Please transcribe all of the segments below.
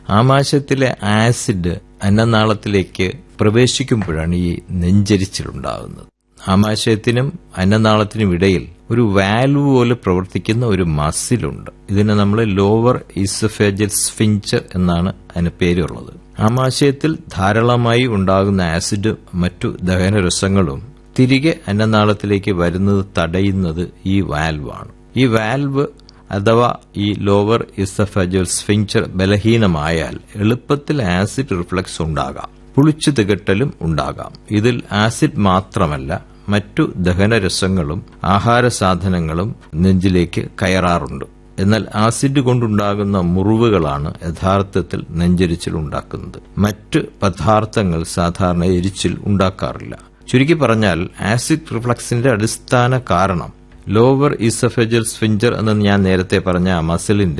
ആമാശയത്തിലെ acid അന്നനാളത്തിലേക്ക് പ്രവേശിക്കുമ്പോഴാണ് ഈ നെഞ്ചരിച്ചിലുണ്ടാകുന്നത് ആമാശയത്തിനും അന്നനാളത്തിനും ഇടയിൽ ഒരു വാൽവ് പോലെ പ്രവർത്തിക്കുന്ന ഒരു മസിലുണ്ട് ഇതിനെ നമ്മൾ ലോവർ ഈസഫേജൽ സ്ഫിഞ്ചർ എന്നാണ് അതിന് പേരുള്ളത് ആമാശയത്തിൽ ധാരാളമായി ഉണ്ടാകുന്ന ആസിഡ് മറ്റു ദഹനരസങ്ങളും തിരികെ അന്നനാളത്തിലേക്ക് വരുന്നത് തടയുന്നത് ഈ വാൽവാണ് ഈ വാൽവ് അഥവാ ഈ ലോവർ ഇസഫജൽ സ്ഫിഞ്ചർ ബലഹീനമായാൽ എളുപ്പത്തിൽ ആസിഡ് റിഫ്ലക്സ് ഉണ്ടാകാം പുളിച്ചു തികട്ടലും ഉണ്ടാകാം ഇതിൽ ആസിഡ് മാത്രമല്ല മറ്റു ദഹനരസങ്ങളും ആഹാര സാധനങ്ങളും നെഞ്ചിലേക്ക് കയറാറുണ്ട് എന്നാൽ ആസിഡ് കൊണ്ടുണ്ടാകുന്ന മുറിവുകളാണ് യഥാർത്ഥത്തിൽ നെഞ്ചരിച്ചിൽ ഉണ്ടാക്കുന്നത് മറ്റ് പദാർത്ഥങ്ങൾ സാധാരണ എരിച്ചിൽ ഉണ്ടാക്കാറില്ല ചുരുക്കി പറഞ്ഞാൽ ആസിഡ് റിഫ്ലക്സിന്റെ അടിസ്ഥാന കാരണം ലോവർ ഈസഫെജൽ സ്ഫിഞ്ചർ എന്ന് ഞാൻ നേരത്തെ പറഞ്ഞ ആ മസിലിന്റെ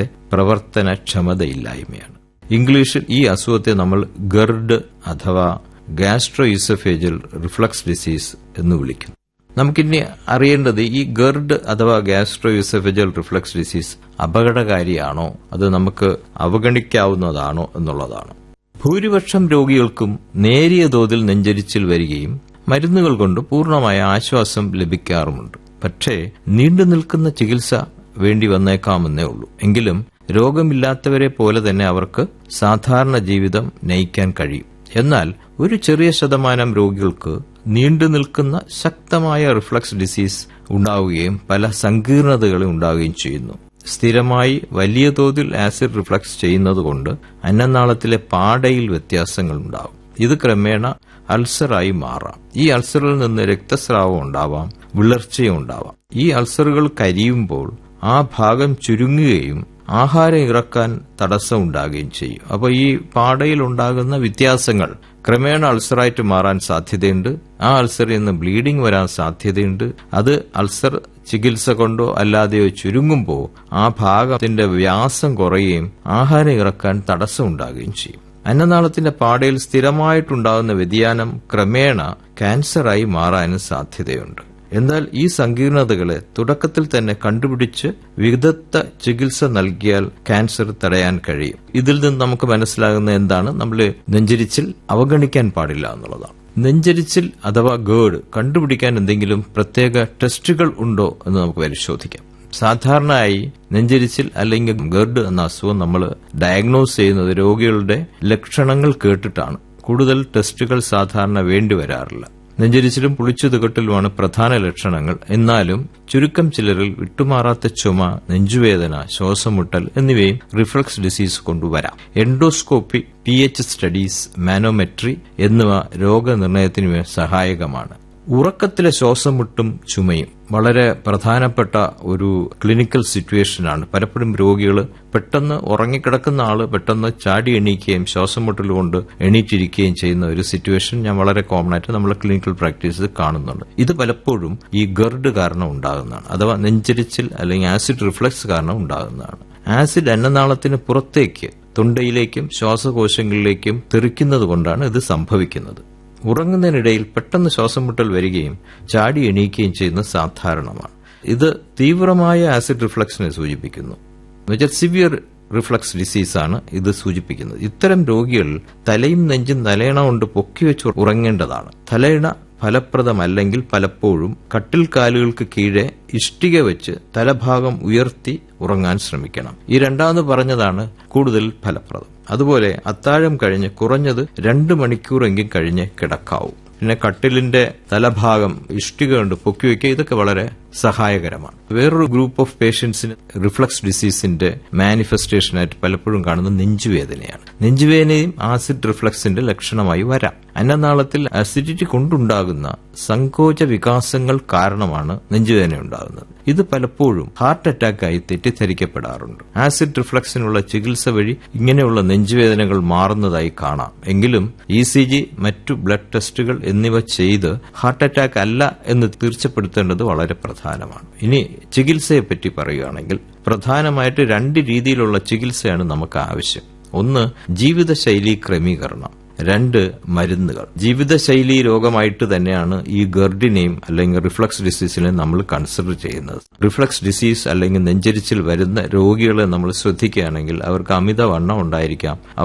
പ്രവർത്തനക്ഷമതയില്ലായ്മയാണ് ഇംഗ്ലീഷിൽ ഈ അസുഖത്തെ നമ്മൾ ഗർഡ് അഥവാ ഗാസ്ട്രോ ഈസഫേജൽ റിഫ്ലക്സ് ഡിസീസ് എന്ന് വിളിക്കുന്നു നമുക്കിനി അറിയേണ്ടത് ഈ ഗർഡ് അഥവാ ഗാസ്ട്രോ യൂസഫജൽ റിഫ്ലക്സ് ഡിസീസ് അപകടകാരിയാണോ അത് നമുക്ക് അവഗണിക്കാവുന്നതാണോ എന്നുള്ളതാണ് ഭൂരിപക്ഷം രോഗികൾക്കും നേരിയ തോതിൽ നെഞ്ചരിച്ചിൽ വരികയും മരുന്നുകൾ കൊണ്ട് പൂർണ്ണമായ ആശ്വാസം ലഭിക്കാറുമുണ്ട് പക്ഷേ നീണ്ടു നിൽക്കുന്ന ചികിത്സ വേണ്ടി വന്നേക്കാമെന്നേ ഉള്ളൂ എങ്കിലും രോഗമില്ലാത്തവരെ പോലെ തന്നെ അവർക്ക് സാധാരണ ജീവിതം നയിക്കാൻ കഴിയും എന്നാൽ ഒരു ചെറിയ ശതമാനം രോഗികൾക്ക് നീണ്ടു നിൽക്കുന്ന ശക്തമായ റിഫ്ലക്സ് ഡിസീസ് ഉണ്ടാവുകയും പല സങ്കീർണതകളും ഉണ്ടാവുകയും ചെയ്യുന്നു സ്ഥിരമായി വലിയ തോതിൽ ആസിഡ് റിഫ്ലക്സ് ചെയ്യുന്നതുകൊണ്ട് അന്നനാളത്തിലെ പാടയിൽ വ്യത്യാസങ്ങൾ ഉണ്ടാവും ഇത് ക്രമേണ അൾസറായി മാറാം ഈ അൾസറിൽ നിന്ന് രക്തസ്രാവം ഉണ്ടാവാം വിളർച്ചയും ഉണ്ടാവാം ഈ അൾസറുകൾ കരിയുമ്പോൾ ആ ഭാഗം ചുരുങ്ങുകയും ആഹാരം ഇറക്കാൻ തടസ്സം ഉണ്ടാകുകയും ചെയ്യും അപ്പോൾ ഈ പാടയിൽ ഉണ്ടാകുന്ന വ്യത്യാസങ്ങൾ ക്രമേണ അൾസറായിട്ട് മാറാൻ സാധ്യതയുണ്ട് ആ അൾസറിൽ നിന്ന് ബ്ലീഡിംഗ് വരാൻ സാധ്യതയുണ്ട് അത് അൾസർ ചികിത്സ കൊണ്ടോ അല്ലാതെയോ ചുരുങ്ങുമ്പോൾ ആ ഭാഗത്തിന്റെ വ്യാസം കുറയുകയും ആഹാരം ഇറക്കാൻ തടസ്സം ഉണ്ടാകുകയും ചെയ്യും അന്നനാളത്തിന്റെ പാടയിൽ സ്ഥിരമായിട്ടുണ്ടാകുന്ന വ്യതിയാനം ക്രമേണ ക്യാൻസറായി മാറാനും സാധ്യതയുണ്ട് എന്നാൽ ഈ സങ്കീർണതകളെ തുടക്കത്തിൽ തന്നെ കണ്ടുപിടിച്ച് വിദഗ്ധ ചികിത്സ നൽകിയാൽ ക്യാൻസർ തടയാൻ കഴിയും ഇതിൽ നിന്ന് നമുക്ക് മനസ്സിലാകുന്ന എന്താണ് നമ്മൾ നെഞ്ചരിച്ചിൽ അവഗണിക്കാൻ പാടില്ല എന്നുള്ളതാണ് നെഞ്ചരിച്ചിൽ അഥവാ ഗേഡ് കണ്ടുപിടിക്കാൻ എന്തെങ്കിലും പ്രത്യേക ടെസ്റ്റുകൾ ഉണ്ടോ എന്ന് നമുക്ക് പരിശോധിക്കാം സാധാരണയായി നെഞ്ചരിച്ചിൽ അല്ലെങ്കിൽ ഗർഡ് എന്ന അസുഖം നമ്മൾ ഡയഗ്നോസ് ചെയ്യുന്നത് രോഗികളുടെ ലക്ഷണങ്ങൾ കേട്ടിട്ടാണ് കൂടുതൽ ടെസ്റ്റുകൾ സാധാരണ വേണ്ടിവരാറില്ല നെഞ്ചരിച്ചിലും പുളിച്ചു തികട്ടലുമാണ് പ്രധാന ലക്ഷണങ്ങൾ എന്നാലും ചുരുക്കം ചിലരിൽ വിട്ടുമാറാത്ത ചുമ നെഞ്ചുവേദന ശ്വാസമുട്ടൽ എന്നിവയും റിഫ്ലക്സ് ഡിസീസ് കൊണ്ടുവരാം endoscopy P H studies manometry എന്നിവ രോഗനിർണയത്തിന് സഹായകമാണ് ഉറക്കത്തിലെ ശ്വാസമുട്ടും ചുമയും വളരെ പ്രധാനപ്പെട്ട ഒരു ക്ലിനിക്കൽ സിറ്റുവേഷനാണ് പലപ്പോഴും രോഗികൾ പെട്ടെന്ന് ഉറങ്ങിക്കിടക്കുന്ന ആള് പെട്ടെന്ന് ചാടി എണീക്കുകയും ശ്വാസം മുട്ടൽ കൊണ്ട് എണീറ്റിരിക്കുകയും ചെയ്യുന്ന ഒരു സിറ്റുവേഷൻ ഞാൻ വളരെ കോമൺ ആയിട്ട് നമ്മൾ ക്ലിനിക്കൽ പ്രാക്ടീസിൽ കാണുന്നുണ്ട് ഇത് പലപ്പോഴും ഈ ഗർഡ് കാരണം ഉണ്ടാകുന്നതാണ് അഥവാ നെഞ്ചരിച്ചിൽ അല്ലെങ്കിൽ ആസിഡ് റിഫ്ലക്സ് കാരണം ഉണ്ടാകുന്നതാണ് ആസിഡ് അന്നനാളത്തിന് പുറത്തേക്ക് തൊണ്ടയിലേക്കും ശ്വാസകോശങ്ങളിലേക്കും തെറിക്കുന്നത് കൊണ്ടാണ് ഇത് സംഭവിക്കുന്നത് ഉറങ്ങുന്നതിനിടയിൽ പെട്ടെന്ന് ശ്വാസം മുട്ടൽ വരികയും ചാടി എണീക്കുകയും ചെയ്യുന്നത് സാധാരണമാണ് ഇത് തീവ്രമായ ആസിഡ് റിഫ്ലക്സിനെ സൂചിപ്പിക്കുന്നു എന്നുവെച്ചാൽ സിവിയർ റിഫ്ലക്സ് ഡിസീസാണ് ഇത് സൂചിപ്പിക്കുന്നത് ഇത്തരം രോഗികൾ തലയും നെഞ്ചും തലയിണ കൊണ്ട് പൊക്കി വെച്ച് ഉറങ്ങേണ്ടതാണ് തലയിണ ഫലപ്രദമല്ലെങ്കിൽ പലപ്പോഴും കട്ടിൽ കാലുകൾക്ക് കീഴെ ഇഷ്ടിക വെച്ച് തലഭാഗം ഉയർത്തി ഉറങ്ങാൻ ശ്രമിക്കണം ഈ രണ്ടാമത് പറഞ്ഞതാണ് കൂടുതൽ ഫലപ്രദം അതുപോലെ അത്താഴം കഴിഞ്ഞ് കുറഞ്ഞത് രണ്ട് മണിക്കൂറെങ്കിലും കഴിഞ്ഞ് കിടക്കാവൂ പിന്നെ കട്ടിലിന്റെ തലഭാഗം ഇഷ്ടിക കൊണ്ട് പൊക്കി വയ്ക്കുക ഇതൊക്കെ വളരെ സഹായകരമാണ് വേറൊരു ഗ്രൂപ്പ് ഓഫ് പേഷ്യൻസിന് റിഫ്ലക്സ് ഡിസീസിന്റെ മാനിഫെസ്റ്റേഷനായിട്ട് പലപ്പോഴും കാണുന്ന നെഞ്ചുവേദനയാണ് നെഞ്ചുവേദനയും ആസിഡ് റിഫ്ലക്സിന്റെ ലക്ഷണമായി വരാം അന്നനാളത്തിൽ അസിഡിറ്റി കൊണ്ടുണ്ടാകുന്ന സങ്കോച വികാസങ്ങൾ കാരണമാണ് നെഞ്ചുവേദന ഉണ്ടാകുന്നത് ഇത് പലപ്പോഴും ഹാർട്ട് അറ്റാക്കായി തെറ്റിദ്ധരിക്കപ്പെടാറുണ്ട് ആസിഡ് റിഫ്ലക്സിനുള്ള ചികിത്സ വഴി ഇങ്ങനെയുള്ള നെഞ്ചുവേദനകൾ മാറുന്നതായി കാണാം എങ്കിലും ഇ സി ജി മറ്റു ബ്ലഡ് ടെസ്റ്റുകൾ എന്നിവ ചെയ്ത് ഹാർട്ട് അറ്റാക്ക് അല്ല എന്ന് തീർച്ചപ്പെടുത്തേണ്ടത് വളരെ പ്രധാനമാണ് ഇനി ചികിത്സയെപ്പറ്റി പറയുകയാണെങ്കിൽ പ്രധാനമായിട്ട് രണ്ട് രീതിയിലുള്ള ചികിത്സയാണ് നമുക്ക് ആവശ്യം ഒന്ന് ജീവിതശൈലി ക്രമീകരണം രണ്ട് മരുന്നുകൾ ജീവിതശൈലി രോഗമായിട്ട് തന്നെയാണ് ഈ ഗർഡിനെയും അല്ലെങ്കിൽ റിഫ്ലക്സ് ഡിസീസിനെയും നമ്മൾ കൺസിഡർ ചെയ്യുന്നത് റിഫ്ലക്സ് ഡിസീസ് അല്ലെങ്കിൽ നെഞ്ചരിച്ചിൽ വരുന്ന രോഗികളെ നമ്മൾ ശ്രദ്ധിക്കുകയാണെങ്കിൽ അവർക്ക് അമിതവണ്ണം ഉണ്ടായിരിക്കാം